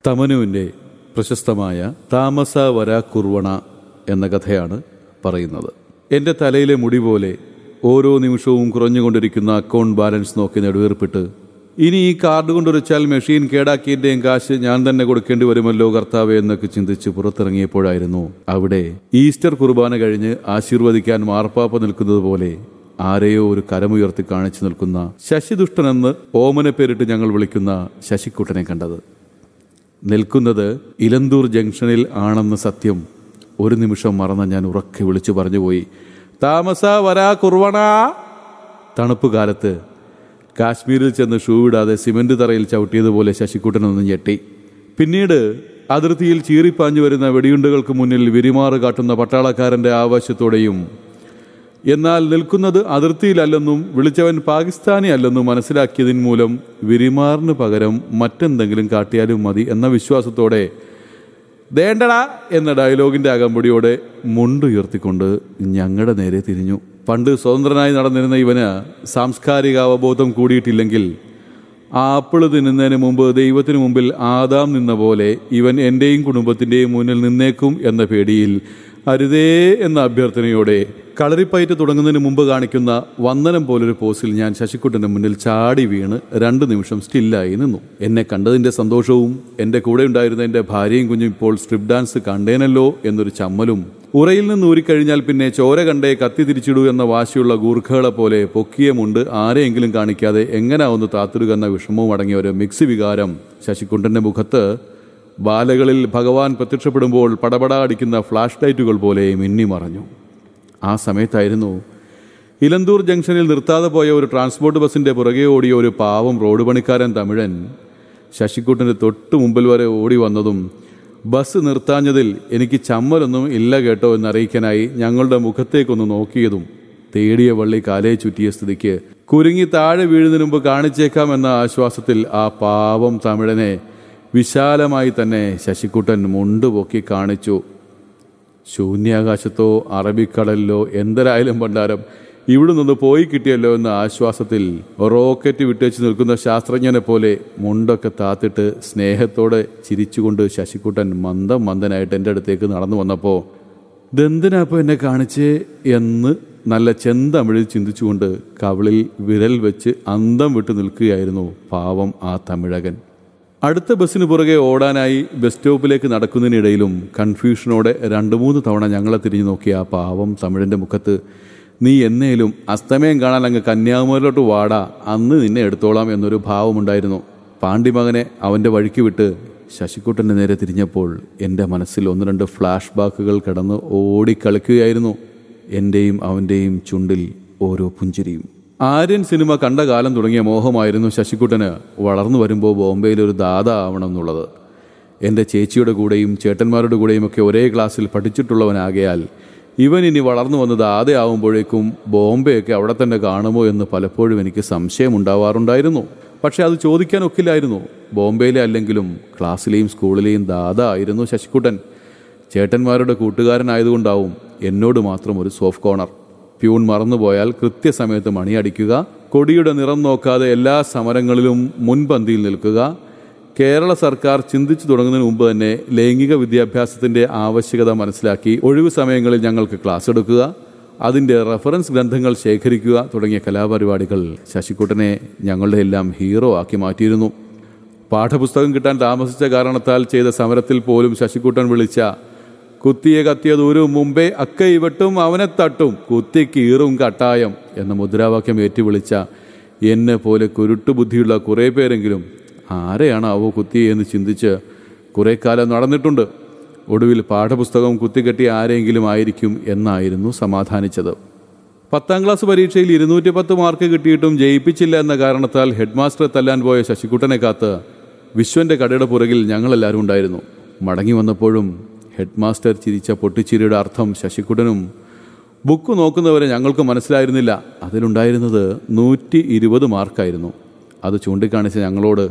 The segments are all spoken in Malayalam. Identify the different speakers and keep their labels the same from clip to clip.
Speaker 1: തമനുവിൻ്റെ പ്രശസ്തമായ താമസ വര കുർവണ എന്ന കഥയാണ് പറയുന്നത് എൻ്റെ തലയിലെ മുടി പോലെ ഓരോ നിമിഷവും കുറഞ്ഞുകൊണ്ടിരിക്കുന്ന അക്കൗണ്ട് ബാലൻസ് നോക്കി നെടുവേർപ്പിട്ട് ഇനി ഈ കാർഡ് കൊണ്ടൊരിച്ചാൽ മെഷീൻ കേടാക്കിയതിൻ്റെയും കാശ് ഞാൻ തന്നെ കൊടുക്കേണ്ടി വരുമല്ലോ കർത്താവെ എന്നൊക്കെ ചിന്തിച്ച് പുറത്തിറങ്ങിയപ്പോഴായിരുന്നു അവിടെ ഈസ്റ്റർ കുർബാന കഴിഞ്ഞ് ആശീർവദിക്കാൻ മാർപ്പാപ്പ നിൽക്കുന്നത് പോലെ ആരെയോ ഒരു കരമുയർത്തി കാണിച്ചു നിൽക്കുന്ന ശശിദുഷ്ടനെന്ന് ഓമന പേരിട്ട് ഞങ്ങൾ വിളിക്കുന്ന ശശിക്കുട്ടനെ കണ്ടത് നിൽക്കുന്നത് ഇലന്തൂർ ജംഗ്ഷനിൽ ആണെന്ന സത്യം ഒരു നിമിഷം മറന്ന ഞാൻ ഉറക്കെ വിളിച്ചു പറഞ്ഞുപോയി താമസ വരാ കുർവണ തണുപ്പ് കാലത്ത് കാശ്മീരിൽ ചെന്ന് ഷൂ ഇടാതെ സിമന്റ് തറയിൽ ചവിട്ടിയതുപോലെ ശശിക്കുട്ടനൊന്ന് ഞെട്ടി പിന്നീട് അതിർത്തിയിൽ ചീറിപ്പാഞ്ഞു വരുന്ന വെടിയുണ്ടകൾക്ക് മുന്നിൽ വിരിമാറ് കാട്ടുന്ന പട്ടാളക്കാരന്റെ ആവശ്യത്തോടെയും എന്നാൽ നിൽക്കുന്നത് അതിർത്തിയിലല്ലെന്നും വിളിച്ചവൻ പാകിസ്ഥാനി അല്ലെന്നും മനസ്സിലാക്കിയതിന് മൂലം വിരിമാറിന് പകരം മറ്റെന്തെങ്കിലും കാട്ടിയാലും മതി എന്ന വിശ്വാസത്തോടെ ദേണ്ടടാ എന്ന ഡയലോഗിന്റെ അകമ്പടിയോടെ മുണ്ടുയർത്തിക്കൊണ്ട് ഞങ്ങളുടെ നേരെ തിരിഞ്ഞു പണ്ട് സ്വതന്ത്രനായി നടന്നിരുന്ന ഇവന് സാംസ്കാരിക അവബോധം കൂടിയിട്ടില്ലെങ്കിൽ ആപ്പിള് തിന്നുന്നതിന് മുമ്പ് ദൈവത്തിനു മുമ്പിൽ ആദാം നിന്ന പോലെ ഇവൻ എൻ്റെയും കുടുംബത്തിൻ്റെയും മുന്നിൽ നിന്നേക്കും എന്ന പേടിയിൽ അരുതേ എന്ന അഭ്യർത്ഥനയോടെ കളറിപ്പയറ്റ് തുടങ്ങുന്നതിന് മുമ്പ് കാണിക്കുന്ന വന്ദനം പോലൊരു പോസിൽ ഞാൻ ശശിക്കുട്ടൻ്റെ മുന്നിൽ ചാടി വീണ് രണ്ട് നിമിഷം സ്റ്റില്ലായി നിന്നു എന്നെ കണ്ടതിൻ്റെ സന്തോഷവും എൻ്റെ കൂടെ ഉണ്ടായിരുന്ന എൻ്റെ ഭാര്യയും കുഞ്ഞും ഇപ്പോൾ സ്ട്രിപ്പ് ഡാൻസ് കണ്ടേനല്ലോ എന്നൊരു ചമ്മലും ഉറയിൽ നിന്ന് ഊരിക്കഴിഞ്ഞാൽ പിന്നെ ചോര കണ്ടേ കത്തി തിരിച്ചിടൂ എന്ന വാശിയുള്ള ഗൂർഖകളെ പോലെ പൊക്കിയമുണ്ട് ആരെയെങ്കിലും കാണിക്കാതെ എങ്ങനെ ഒന്ന് താത്തിടുക എന്ന വിഷമവും അടങ്ങിയ ഒരു മിക്സ് വികാരം ശശികുണ്ടന്റെ മുഖത്ത് ബാലകളിൽ ഭഗവാൻ പ്രത്യക്ഷപ്പെടുമ്പോൾ പടപട അടിക്കുന്ന ഫ്ലാഷ് ലൈറ്റുകൾ പോലെ മിന്നി മറഞ്ഞു ആ സമയത്തായിരുന്നു ഇലന്തൂർ ജംഗ്ഷനിൽ നിർത്താതെ പോയ ഒരു ട്രാൻസ്പോർട്ട് ബസ്സിന്റെ പുറകെ ഓടിയ ഒരു പാവം റോഡ് പണിക്കാരൻ തമിഴൻ ശശിക്കുട്ടൻ്റെ തൊട്ട് മുമ്പിൽ വരെ ഓടി വന്നതും ബസ് നിർത്താഞ്ഞതിൽ എനിക്ക് ചമ്മലൊന്നും ഇല്ല കേട്ടോ എന്നറിയിക്കാനായി ഞങ്ങളുടെ മുഖത്തേക്കൊന്ന് നോക്കിയതും തേടിയ വള്ളി കാലേ ചുറ്റിയ സ്ഥിതിക്ക് കുരുങ്ങി താഴെ വീഴുന്നതിന് മുമ്പ് കാണിച്ചേക്കാം എന്ന ആശ്വാസത്തിൽ ആ പാവം തമിഴനെ വിശാലമായി തന്നെ ശശിക്കുട്ടൻ മുണ്ടുപൊക്കി കാണിച്ചു ശൂന്യാകാശത്തോ അറബിക്കടലിലോ എന്തരായാലും പണ്ടാരം ഇവിടെ നിന്ന് പോയി കിട്ടിയല്ലോ എന്ന ആശ്വാസത്തിൽ റോക്കറ്റ് വിട്ടേച്ച് നിൽക്കുന്ന ശാസ്ത്രജ്ഞനെ പോലെ മുണ്ടൊക്കെ താത്തിട്ട് സ്നേഹത്തോടെ ചിരിച്ചുകൊണ്ട് ശശിക്കുട്ടൻ മന്ദം മന്ദനായിട്ട് എൻ്റെ അടുത്തേക്ക് നടന്നു വന്നപ്പോൾ ഇതെന്തിനാപ്പോൾ എന്നെ കാണിച്ചേ എന്ന് നല്ല ചെന്തമിഴിൽ ചിന്തിച്ചുകൊണ്ട് കവിളിൽ വിരൽ വെച്ച് അന്തം വിട്ടു നിൽക്കുകയായിരുന്നു പാവം ആ തമിഴകൻ അടുത്ത ബസ്സിന് പുറകെ ഓടാനായി ബസ് സ്റ്റോപ്പിലേക്ക് നടക്കുന്നതിനിടയിലും കൺഫ്യൂഷനോടെ രണ്ട് മൂന്ന് തവണ ഞങ്ങളെ തിരിഞ്ഞു നോക്കിയ ആ പാവം തമിഴൻ്റെ മുഖത്ത് നീ എന്നേലും അസ്തമയം കാണാൻ അങ്ങ് കന്യാകുമാരിലോട്ട് വാടാ അന്ന് നിന്നെ എടുത്തോളാം എന്നൊരു ഭാവമുണ്ടായിരുന്നു പാണ്ഡിമകനെ അവൻ്റെ വഴിക്ക് വിട്ട് ശശിക്കുട്ടൻ്റെ നേരെ തിരിഞ്ഞപ്പോൾ എൻ്റെ മനസ്സിൽ ഒന്ന് രണ്ട് ഫ്ലാഷ് ബാക്കുകൾ കിടന്ന് ഓടിക്കളിക്കുകയായിരുന്നു എൻ്റെയും അവൻ്റെയും ചുണ്ടിൽ ഓരോ പുഞ്ചിരിയും ആര്യൻ സിനിമ കണ്ട കാലം തുടങ്ങിയ മോഹമായിരുന്നു ശശിക്കുട്ടന് വളർന്നു വരുമ്പോൾ ബോംബെയിൽ ഒരു ദാദ ആവണം എന്നുള്ളത് എൻ്റെ ചേച്ചിയുടെ കൂടെയും ചേട്ടന്മാരുടെ കൂടെയും ഒക്കെ ഒരേ ക്ലാസ്സിൽ പഠിച്ചിട്ടുള്ളവനാകയാൽ ഇവൻ ഇനി വളർന്നു വന്ന് ദാതയാവുമ്പോഴേക്കും ബോംബെയൊക്കെ അവിടെ തന്നെ കാണുമോ എന്ന് പലപ്പോഴും എനിക്ക് സംശയമുണ്ടാവാറുണ്ടായിരുന്നു പക്ഷെ അത് ചോദിക്കാൻ ഒക്കില്ലായിരുന്നു ബോംബെയിലെ അല്ലെങ്കിലും ക്ലാസ്സിലെയും സ്കൂളിലെയും ദാദ ആയിരുന്നു ശശിക്കുട്ടൻ ചേട്ടന്മാരുടെ കൂട്ടുകാരനായതുകൊണ്ടാവും എന്നോട് മാത്രം ഒരു സോഫ്റ്റ് കോർണർ പ്യൂൺ മറന്നുപോയാൽ കൃത്യസമയത്ത് മണിയടിക്കുക കൊടിയുടെ നിറം നോക്കാതെ എല്ലാ സമരങ്ങളിലും മുൻപന്തിയിൽ നിൽക്കുക കേരള സർക്കാർ ചിന്തിച്ചു തുടങ്ങുന്നതിന് മുമ്പ് തന്നെ ലൈംഗിക വിദ്യാഭ്യാസത്തിന്റെ ആവശ്യകത മനസ്സിലാക്കി ഒഴിവു സമയങ്ങളിൽ ഞങ്ങൾക്ക് ക്ലാസ് എടുക്കുക അതിൻ്റെ റെഫറൻസ് ഗ്രന്ഥങ്ങൾ ശേഖരിക്കുക തുടങ്ങിയ കലാപരിപാടികൾ ശശിക്കുട്ടനെ ഞങ്ങളുടെ എല്ലാം ഹീറോ ആക്കി മാറ്റിയിരുന്നു പാഠപുസ്തകം കിട്ടാൻ താമസിച്ച കാരണത്താൽ ചെയ്ത സമരത്തിൽ പോലും ശശിക്കുട്ടൻ വിളിച്ച കുത്തിയെ കത്തിയ ദൂരവും മുമ്പേ അക്കൈ വെട്ടും അവനെ തട്ടും കുത്തി കീറും കട്ടായം എന്ന മുദ്രാവാക്യം ഏറ്റുവിളിച്ച എന്നെ പോലെ കുരുട്ടുബുദ്ധിയുള്ള കുറേ പേരെങ്കിലും ആരെയാണ് അവ കുത്തിയെ എന്ന് ചിന്തിച്ച് കുറേ കാലം നടന്നിട്ടുണ്ട് ഒടുവിൽ പാഠപുസ്തകം കുത്തിക്കെട്ടി ആരെങ്കിലും ആയിരിക്കും എന്നായിരുന്നു സമാധാനിച്ചത് പത്താം ക്ലാസ് പരീക്ഷയിൽ ഇരുന്നൂറ്റി പത്ത് മാർക്ക് കിട്ടിയിട്ടും ജയിപ്പിച്ചില്ല എന്ന കാരണത്താൽ ഹെഡ് മാസ്റ്ററെ തല്ലാൻ പോയ ശശികുട്ടനെ കാത്ത് വിശ്വന്റെ കടയുടെ പുറകിൽ ഞങ്ങളെല്ലാവരും ഉണ്ടായിരുന്നു മടങ്ങി വന്നപ്പോഴും ഹെഡ് മാസ്റ്റർ ചിരിച്ച പൊട്ടിച്ചിരിയുടെ അർത്ഥം ശശികുട്ടനും ബുക്ക് നോക്കുന്നവരെ ഞങ്ങൾക്ക് മനസ്സിലായിരുന്നില്ല അതിലുണ്ടായിരുന്നത് നൂറ്റി ഇരുപത് മാർക്കായിരുന്നു അത് ചൂണ്ടിക്കാണിച്ച ഞങ്ങളോട്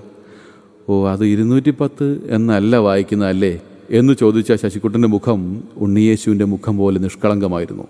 Speaker 1: ഓ അത് ഇരുന്നൂറ്റി പത്ത് എന്നല്ല വായിക്കുന്നതല്ലേ എന്ന് ചോദിച്ച ശശികുട്ടൻ്റെ മുഖം ഉണ്ണിയേശുവിൻ്റെ മുഖം പോലെ നിഷ്കളങ്കമായിരുന്നു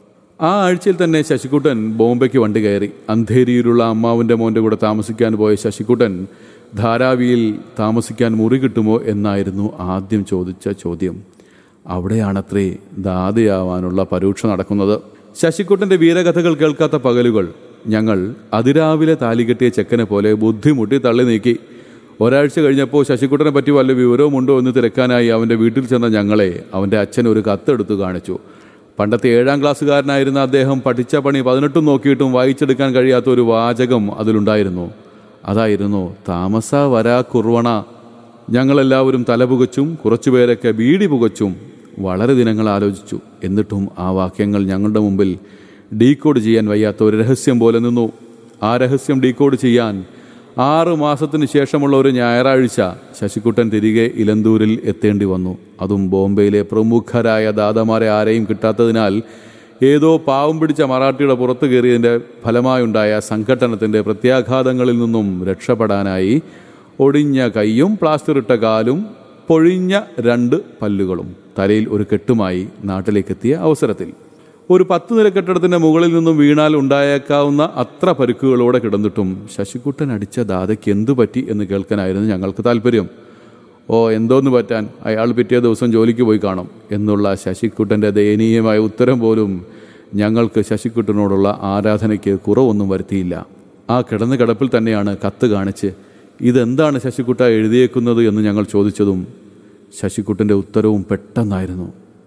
Speaker 1: ആ ആഴ്ചയിൽ തന്നെ ശശികുട്ടൻ ബോംബെക്ക് വണ്ടി കയറി അന്ധേരിയിലുള്ള അമ്മാവിൻ്റെ മോൻ്റെ കൂടെ താമസിക്കാൻ പോയ ശശികുട്ടൻ ധാരാവിയിൽ താമസിക്കാൻ മുറി കിട്ടുമോ എന്നായിരുന്നു ആദ്യം ചോദിച്ച ചോദ്യം അവിടെയാണത്രേ ദാതയാവാനുള്ള പരീക്ഷ നടക്കുന്നത് ശശിക്കുട്ടന്റെ വീരകഥകൾ കേൾക്കാത്ത പകലുകൾ ഞങ്ങൾ അതിരാവിലെ താലികെട്ടിയ ചെക്കനെ പോലെ ബുദ്ധിമുട്ടി തള്ളി നീക്കി ഒരാഴ്ച കഴിഞ്ഞപ്പോൾ ശശിക്കുട്ടനെ പറ്റി വല്ല വിവരവും ഉണ്ടോ എന്ന് തിരക്കാനായി അവൻ്റെ വീട്ടിൽ ചെന്ന ഞങ്ങളെ അവൻ്റെ അച്ഛൻ ഒരു കത്തെടുത്ത് കാണിച്ചു പണ്ടത്തെ ഏഴാം ക്ലാസ്സുകാരനായിരുന്ന അദ്ദേഹം പഠിച്ച പണി പതിനെട്ടും നോക്കിയിട്ടും വായിച്ചെടുക്കാൻ കഴിയാത്ത ഒരു വാചകം അതിലുണ്ടായിരുന്നു അതായിരുന്നു താമസ വരാ കുർവണ ഞങ്ങളെല്ലാവരും തലപുകച്ചും കുറച്ചുപേരൊക്കെ ബീഡി പുകച്ചും വളരെ ദിനങ്ങൾ ആലോചിച്ചു എന്നിട്ടും ആ വാക്യങ്ങൾ ഞങ്ങളുടെ മുമ്പിൽ ഡീകോഡ് ചെയ്യാൻ വയ്യാത്ത ഒരു രഹസ്യം പോലെ നിന്നു ആ രഹസ്യം ഡീകോഡ് ചെയ്യാൻ ആറ് മാസത്തിന് ശേഷമുള്ള ഒരു ഞായറാഴ്ച ശശികുട്ടൻ തിരികെ ഇലന്തൂരിൽ എത്തേണ്ടി വന്നു അതും ബോംബെയിലെ പ്രമുഖരായ ദാദമാരെ ആരെയും കിട്ടാത്തതിനാൽ ഏതോ പാവം പിടിച്ച മറാഠിയുടെ പുറത്തു കയറിയതിൻ്റെ ഫലമായുണ്ടായ സംഘട്ടനത്തിൻ്റെ പ്രത്യാഘാതങ്ങളിൽ നിന്നും രക്ഷപ്പെടാനായി ഒടിഞ്ഞ കൈയും പ്ലാസ്റ്ററിട്ട കാലും പൊഴിഞ്ഞ രണ്ട് പല്ലുകളും തലയിൽ ഒരു കെട്ടുമായി നാട്ടിലേക്കെത്തിയ അവസരത്തിൽ ഒരു പത്ത് നില കെട്ടിടത്തിന്റെ മുകളിൽ നിന്നും വീണാൽ ഉണ്ടായേക്കാവുന്ന അത്ര പരുക്കുകളോടെ കിടന്നിട്ടും ശശികുട്ടൻ അടിച്ച ദാതയ്ക്ക് എന്തു പറ്റി എന്ന് കേൾക്കാനായിരുന്നു ഞങ്ങൾക്ക് താല്പര്യം ഓ എന്തോന്ന് പറ്റാൻ അയാൾ പിറ്റേ ദിവസം ജോലിക്ക് പോയി കാണും എന്നുള്ള ശശിക്കുട്ടൻ്റെ ദയനീയമായ ഉത്തരം പോലും ഞങ്ങൾക്ക് ശശിക്കുട്ടനോടുള്ള ആരാധനയ്ക്ക് കുറവൊന്നും വരുത്തിയില്ല ആ കിടന്ന കിടപ്പിൽ തന്നെയാണ് കത്ത് കാണിച്ച് ഇതെന്താണ് ശശിക്കുട്ട എഴുതിയേക്കുന്നത് എന്ന് ഞങ്ങൾ ചോദിച്ചതും ശശിക്കുട്ടൻ്റെ ഉത്തരവും പെട്ടെന്നായിരുന്നു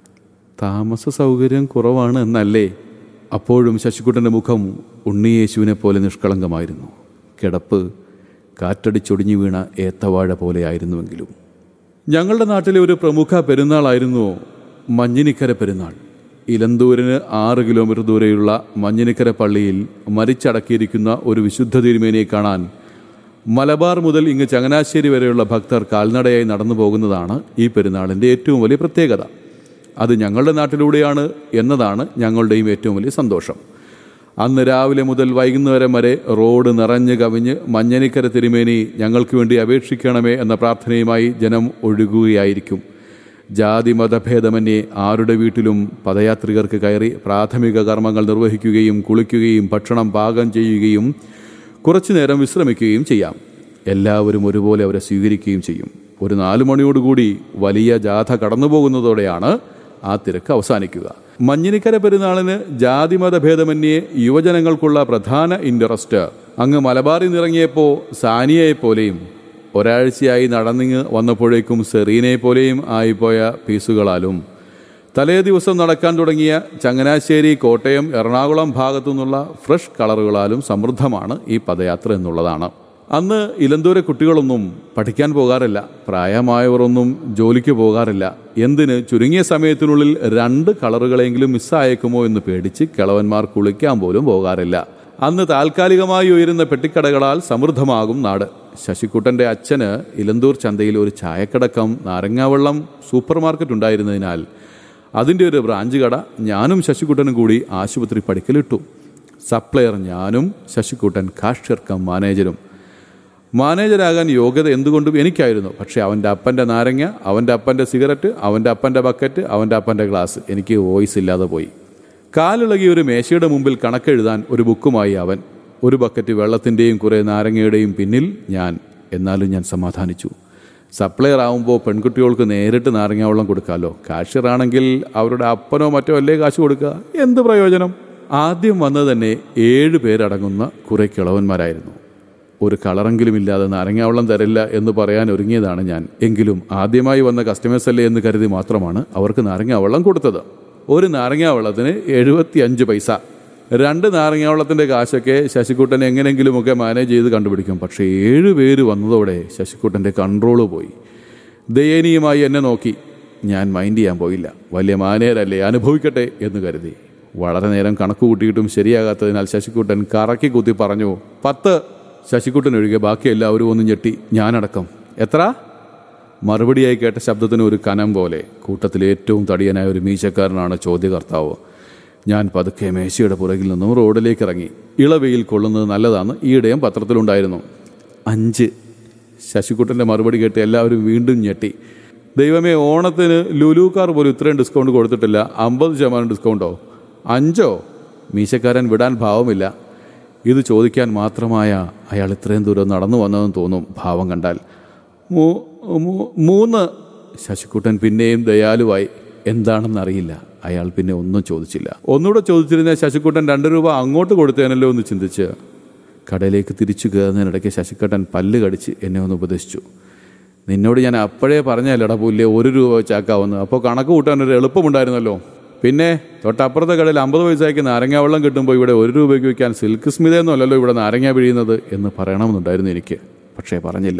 Speaker 1: താമസ സൗകര്യം കുറവാണ് എന്നല്ലേ അപ്പോഴും ശശികുട്ടൻ്റെ മുഖം ഉണ്ണിയേശുവിനെ പോലെ നിഷ്കളങ്കമായിരുന്നു കിടപ്പ് കാറ്റടിച്ചൊടിഞ്ഞു വീണ ഏത്തവാഴ പോലെയായിരുന്നുവെങ്കിലും ഞങ്ങളുടെ നാട്ടിലെ ഒരു പ്രമുഖ പെരുന്നാളായിരുന്നു മഞ്ഞിനിക്കര പെരുന്നാൾ ഇലന്തൂരിന് ആറ് കിലോമീറ്റർ ദൂരെയുള്ള മഞ്ഞിനിക്കര പള്ളിയിൽ മരിച്ചടക്കിയിരിക്കുന്ന ഒരു വിശുദ്ധ തിരുമേനിയെ കാണാൻ മലബാർ മുതൽ ഇങ്ങ് ചങ്ങനാശ്ശേരി വരെയുള്ള ഭക്തർ കാൽനടയായി നടന്നു പോകുന്നതാണ് ഈ പെരുന്നാളിൻ്റെ ഏറ്റവും വലിയ പ്രത്യേകത അത് ഞങ്ങളുടെ നാട്ടിലൂടെയാണ് എന്നതാണ് ഞങ്ങളുടെയും ഏറ്റവും വലിയ സന്തോഷം അന്ന് രാവിലെ മുതൽ വൈകുന്നേരം വരെ റോഡ് നിറഞ്ഞു കവിഞ്ഞ് മഞ്ഞനിക്കര തിരുമേനി ഞങ്ങൾക്ക് വേണ്ടി അപേക്ഷിക്കണമേ എന്ന പ്രാർത്ഥനയുമായി ജനം ഒഴുകുകയായിരിക്കും ജാതി മതഭേദമന്യേ ആരുടെ വീട്ടിലും പദയാത്രികർക്ക് കയറി പ്രാഥമിക കർമ്മങ്ങൾ നിർവഹിക്കുകയും കുളിക്കുകയും ഭക്ഷണം പാകം ചെയ്യുകയും കുറച്ചു നേരം വിശ്രമിക്കുകയും ചെയ്യാം എല്ലാവരും ഒരുപോലെ അവരെ സ്വീകരിക്കുകയും ചെയ്യും ഒരു നാലു മണിയോടുകൂടി വലിയ ജാഥ കടന്നു പോകുന്നതോടെയാണ് ആ തിരക്ക് അവസാനിക്കുക മഞ്ഞിനിക്കര പെരുന്നാളിന് ജാതിമത ഭേദമന്യേ യുവജനങ്ങൾക്കുള്ള പ്രധാന ഇൻട്രസ്റ്റ് അങ്ങ് മലബാറിൽ നിറങ്ങിയപ്പോൾ സാനിയയെ പോലെയും ഒരാഴ്ചയായി നടന്നിങ്ങ് വന്നപ്പോഴേക്കും സെറീനയെ പോലെയും ആയിപ്പോയ പീസുകളാലും തലേ ദിവസം നടക്കാൻ തുടങ്ങിയ ചങ്ങനാശ്ശേരി കോട്ടയം എറണാകുളം ഭാഗത്തു നിന്നുള്ള ഫ്രഷ് കളറുകളാലും സമൃദ്ധമാണ് ഈ പദയാത്ര എന്നുള്ളതാണ് അന്ന് ഇലന്തൂരെ കുട്ടികളൊന്നും പഠിക്കാൻ പോകാറില്ല പ്രായമായവരൊന്നും ജോലിക്ക് പോകാറില്ല എന്തിന് ചുരുങ്ങിയ സമയത്തിനുള്ളിൽ രണ്ട് കളറുകളെങ്കിലും മിസ്സായേക്കുമോ എന്ന് പേടിച്ച് കിളവന്മാർ കുളിക്കാൻ പോലും പോകാറില്ല അന്ന് താൽക്കാലികമായി ഉയരുന്ന പെട്ടിക്കടകളാൽ സമൃദ്ധമാകും നാട് ശശിക്കുട്ടൻ്റെ അച്ഛന് ഇലന്തൂർ ചന്തയിൽ ഒരു ചായക്കടക്കം നാരങ്ങാവെള്ളം സൂപ്പർ മാർക്കറ്റ് ഉണ്ടായിരുന്നതിനാൽ അതിൻ്റെ ഒരു ബ്രാഞ്ച് കട ഞാനും ശശിക്കുട്ടനും കൂടി ആശുപത്രി പഠിക്കലിട്ടു സപ്ലയർ ഞാനും ശശിക്കുട്ടൻ കാഷ്യർ കം മാനേജരും മാനേജരാകാൻ യോഗ്യത എന്തുകൊണ്ടും എനിക്കായിരുന്നു പക്ഷേ അവൻ്റെ അപ്പൻ്റെ നാരങ്ങ അവൻ്റെ അപ്പൻ്റെ സിഗരറ്റ് അവൻ്റെ അപ്പൻ്റെ ബക്കറ്റ് അവൻ്റെ അപ്പൻ്റെ ഗ്ലാസ് എനിക്ക് വോയിസ് ഇല്ലാതെ പോയി കാലിളകിയ ഒരു മേശയുടെ മുമ്പിൽ കണക്കെഴുതാൻ ഒരു ബുക്കുമായി അവൻ ഒരു ബക്കറ്റ് വെള്ളത്തിൻ്റെയും കുറേ നാരങ്ങയുടെയും പിന്നിൽ ഞാൻ എന്നാലും ഞാൻ സമാധാനിച്ചു സപ്ലയർ ആവുമ്പോൾ പെൺകുട്ടികൾക്ക് നേരിട്ട് നാരങ്ങ വെള്ളം കൊടുക്കാമല്ലോ കാഷ്യർ ആണെങ്കിൽ അവരുടെ അപ്പനോ മറ്റോ അല്ലേ കാശ് കൊടുക്കുക എന്ത് പ്രയോജനം ആദ്യം വന്നത് തന്നെ ഏഴ് പേരടങ്ങുന്ന കുറേ കിളവന്മാരായിരുന്നു ഒരു കളറെങ്കിലും ഇല്ലാതെ നാരങ്ങാവെള്ളം തരില്ല എന്ന് പറയാൻ ഒരുങ്ങിയതാണ് ഞാൻ എങ്കിലും ആദ്യമായി വന്ന കസ്റ്റമേഴ്സ് അല്ലേ എന്ന് കരുതി മാത്രമാണ് അവർക്ക് നാരങ്ങാവെള്ളം കൊടുത്തത് ഒരു നാരങ്ങാവെള്ളത്തിന് എഴുപത്തി അഞ്ച് പൈസ രണ്ട് നാരങ്ങാവെള്ളത്തിൻ്റെ കാശൊക്കെ ശശിക്കുട്ടൻ എങ്ങനെയെങ്കിലുമൊക്കെ മാനേജ് ചെയ്ത് കണ്ടുപിടിക്കും പക്ഷേ ഏഴ് പേര് വന്നതോടെ ശശിക്കുട്ടൻ്റെ കൺട്രോള് പോയി ദയനീയമായി എന്നെ നോക്കി ഞാൻ മൈൻഡ് ചെയ്യാൻ പോയില്ല വലിയ മാനേരല്ലേ അനുഭവിക്കട്ടെ എന്ന് കരുതി വളരെ നേരം കണക്ക് കൂട്ടിയിട്ടും ശരിയാകാത്തതിനാൽ ശശിക്കുട്ടൻ കറക്കി കുത്തി പറഞ്ഞു പത്ത് ശശിക്കുട്ടൻ ഒഴികെ ബാക്കി എല്ലാവരും ഒന്ന് ഞെട്ടി ഞാനടക്കം എത്ര മറുപടിയായി കേട്ട ശബ്ദത്തിന് ഒരു കനം പോലെ കൂട്ടത്തിൽ ഏറ്റവും തടിയനായ ഒരു മീശക്കാരനാണ് ചോദ്യകർത്താവ് ഞാൻ പതുക്കെ മേശയുടെ പുറകിൽ നിന്നും റോഡിലേക്ക് ഇറങ്ങി ഇളവെയിൽ കൊള്ളുന്നത് നല്ലതാണ് ഈയിടെയും പത്രത്തിലുണ്ടായിരുന്നു അഞ്ച് ശശിക്കുട്ടൻ്റെ മറുപടി കേട്ട് എല്ലാവരും വീണ്ടും ഞെട്ടി ദൈവമേ ഓണത്തിന് ലുലുക്കാർ പോലും ഇത്രയും ഡിസ്കൗണ്ട് കൊടുത്തിട്ടില്ല അമ്പത് ശതമാനം ഡിസ്കൗണ്ടോ അഞ്ചോ മീശക്കാരൻ വിടാൻ ഭാവമില്ല ഇത് ചോദിക്കാൻ മാത്രമായ അയാൾ ഇത്രയും ദൂരം നടന്നു വന്നതെന്ന് തോന്നും ഭാവം കണ്ടാൽ മൂ- മൂ- മൂന്ന് ശശിക്കുട്ടൻ പിന്നെയും ദയാലുവായി എന്താണെന്നറിയില്ല അയാൾ പിന്നെ ഒന്നും ചോദിച്ചില്ല ഒന്നുകൂടെ ചോദിച്ചിരുന്ന ശശിക്കുട്ടൻ രണ്ട് രൂപ അങ്ങോട്ട് കൊടുത്തേനല്ലോ എന്ന് ചിന്തിച്ച് കടയിലേക്ക് തിരിച്ചു കയറുന്നതിനിടയ്ക്ക് ശശിക്കുട്ടൻ പല്ല് കടിച്ച് എന്നെ ഒന്ന് ഉപദേശിച്ചു നിന്നോട് ഞാൻ അപ്പോഴേ പറഞ്ഞല്ലടാ പുല്ലേ ഒരു രൂപ വെച്ചാക്കാവുന്നത് അപ്പോൾ കണക്ക് കൂട്ടാൻ ഒരു എളുപ്പമുണ്ടായിരുന്നല്ലോ പിന്നെ തൊട്ടപ്പുറത്തെ കടയിൽ അമ്പത് പൈസയ്ക്ക് നാരങ്ങ വെള്ളം കിട്ടുമ്പോൾ ഇവിടെ ഒരു രൂപയ്ക്ക് വയ്ക്കാൻ സിൽക്ക് സ്മിതയെന്നല്ലല്ലോ ഇവിടെ നാരങ്ങ പിഴിയുന്നത് എന്ന് പറയണമെന്നുണ്ടായിരുന്നു എനിക്ക് പക്ഷേ പറഞ്ഞില്ല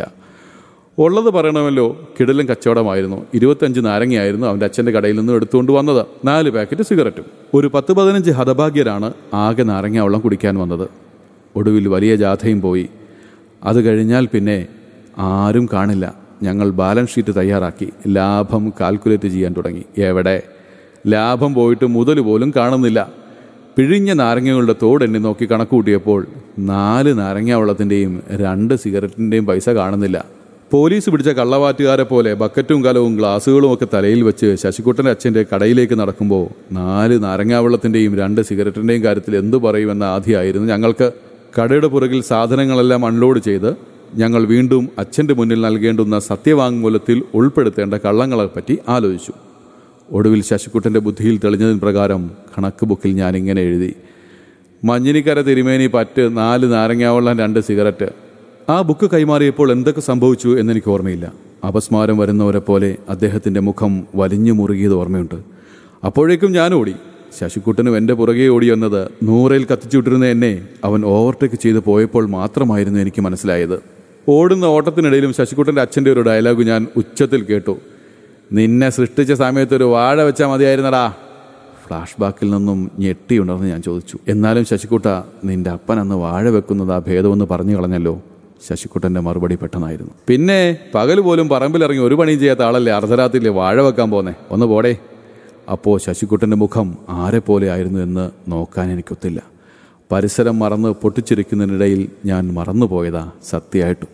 Speaker 1: ഉള്ളത് പറയണമല്ലോ കിടലും കച്ചവടമായിരുന്നു ഇരുപത്തഞ്ച് നാരങ്ങയായിരുന്നു അവൻ്റെ അച്ഛൻ്റെ കടയിൽ നിന്നും എടുത്തുകൊണ്ട് വന്നത് നാല് പാക്കറ്റ് സിഗരറ്റും ഒരു പത്ത് പതിനഞ്ച് ഹതഭാഗ്യരാണ് ആകെ നാരങ്ങ വെള്ളം കുടിക്കാൻ വന്നത് ഒടുവിൽ വലിയ ജാഥയും പോയി അത് കഴിഞ്ഞാൽ പിന്നെ ആരും കാണില്ല ഞങ്ങൾ ബാലൻസ് ഷീറ്റ് തയ്യാറാക്കി ലാഭം കാൽക്കുലേറ്റ് ചെയ്യാൻ തുടങ്ങി എവിടെ ലാഭം പോയിട്ട് മുതൽ പോലും കാണുന്നില്ല പിഴിഞ്ഞ നാരങ്ങകളുടെ തോടെണ്ണി നോക്കി കണക്ക് കൂട്ടിയപ്പോൾ നാല് നാരങ്ങ വെള്ളത്തിൻ്റെയും രണ്ട് സിഗരറ്റിൻ്റെയും പൈസ കാണുന്നില്ല പോലീസ് പിടിച്ച കള്ളവാറ്റുകാരെ പോലെ ബക്കറ്റും കലവും ഗ്ലാസുകളും ഒക്കെ തലയിൽ വെച്ച് ശശികുട്ടൻ്റെ അച്ഛൻ്റെ കടയിലേക്ക് നടക്കുമ്പോൾ നാല് നാരങ്ങാ വെള്ളത്തിൻ്റെയും രണ്ട് സിഗരറ്റിൻ്റെയും കാര്യത്തിൽ എന്തു പറയുമെന്ന ആദ്യമായിരുന്നു ഞങ്ങൾക്ക് കടയുടെ പുറകിൽ സാധനങ്ങളെല്ലാം അൺലോഡ് ചെയ്ത് ഞങ്ങൾ വീണ്ടും അച്ഛൻ്റെ മുന്നിൽ നൽകേണ്ടുന്ന സത്യവാങ്മൂലത്തിൽ ഉൾപ്പെടുത്തേണ്ട കള്ളങ്ങളെപ്പറ്റി ആലോചിച്ചു ഒടുവിൽ ശശിക്കുട്ടൻ്റെ ബുദ്ധിയിൽ തെളിഞ്ഞതിന് പ്രകാരം കണക്ക് ബുക്കിൽ ഞാൻ ഇങ്ങനെ എഴുതി മഞ്ഞിനിക്കര തിരുമേനി പറ്റ് നാല് നാരങ്ങാവെള്ളം രണ്ട് സിഗരറ്റ് ആ ബുക്ക് കൈമാറിയപ്പോൾ എന്തൊക്കെ സംഭവിച്ചു എന്നെനിക്ക് ഓർമ്മയില്ല അപസ്മാരം വരുന്നവരെ പോലെ അദ്ദേഹത്തിൻ്റെ മുഖം വലിഞ്ഞു മുറുകിയത് ഓർമ്മയുണ്ട് അപ്പോഴേക്കും ഞാൻ ഓടി ശശിക്കുട്ടനും എൻ്റെ പുറകെ ഓടി വന്നത് നൂറയിൽ കത്തിച്ചുവിട്ടിരുന്ന എന്നെ അവൻ ഓവർടേക്ക് ചെയ്ത് പോയപ്പോൾ മാത്രമായിരുന്നു എനിക്ക് മനസ്സിലായത് ഓടുന്ന ഓട്ടത്തിനിടയിലും ശശിക്കുട്ടൻ്റെ അച്ഛൻ്റെ ഒരു ഡയലോഗ് ഞാൻ ഉച്ചത്തിൽ കേട്ടു നിന്നെ സൃഷ്ടിച്ച സമയത്ത് ഒരു വാഴ വെച്ചാൽ മതിയായിരുന്നടാ ഫ്ലാഷ് ബാക്കിൽ നിന്നും ഞെട്ടിയുണർന്ന് ഞാൻ ചോദിച്ചു എന്നാലും ശശിക്കുട്ട നിന്റെ അപ്പൻ അന്ന് വാഴ വെക്കുന്നത് ആ ഭേദമെന്ന് പറഞ്ഞു കളഞ്ഞല്ലോ ശശിക്കുട്ടൻ്റെ മറുപടി പെട്ടെന്നായിരുന്നു പിന്നെ പകൽ പോലും പറമ്പിലിറങ്ങി ഒരു പണിയും ചെയ്യാത്ത ആളല്ലേ അർദ്ധരാത്രിയിൽ വാഴ വെക്കാൻ പോന്നേ ഒന്ന് പോടേ അപ്പോൾ ശശിക്കുട്ടൻ്റെ മുഖം ആരെ പോലെ ആയിരുന്നു എന്ന് നോക്കാൻ എനിക്കൊത്തില്ല പരിസരം മറന്ന് പൊട്ടിച്ചിരിക്കുന്നതിനിടയിൽ ഞാൻ മറന്നുപോയതാ സത്യമായിട്ടും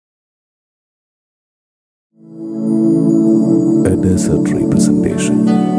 Speaker 2: A Desert Representation.